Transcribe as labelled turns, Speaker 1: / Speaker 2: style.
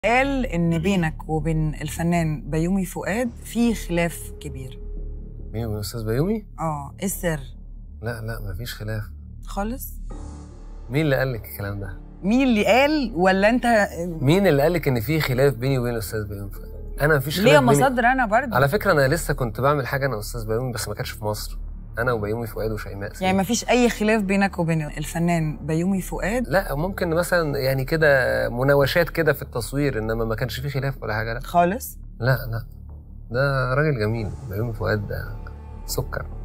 Speaker 1: قال ان بينك وبين الفنان بيومي فؤاد في خلاف كبير
Speaker 2: مين الاستاذ بيومي؟
Speaker 1: اه ايه السر
Speaker 2: لا لا مفيش خلاف
Speaker 1: خالص
Speaker 2: مين اللي قال لك الكلام ده؟
Speaker 1: مين اللي قال ولا انت
Speaker 2: مين اللي قال لك ان في خلاف بيني وبين الاستاذ بيومي فؤاد؟ انا مفيش خلاف
Speaker 1: ليه
Speaker 2: بيني
Speaker 1: مصادر انا برضه
Speaker 2: على فكره انا لسه كنت بعمل حاجه انا واستاذ بيومي بس ما كانش في مصر انا وبيومي فؤاد وشيماء
Speaker 1: يعني ما فيش اي خلاف بينك وبين الفنان بيومي فؤاد
Speaker 2: لا ممكن مثلا يعني كده مناوشات كده في التصوير انما ما كانش في خلاف ولا حاجه لا
Speaker 1: خالص
Speaker 2: لا لا ده راجل جميل بيومي فؤاد ده سكر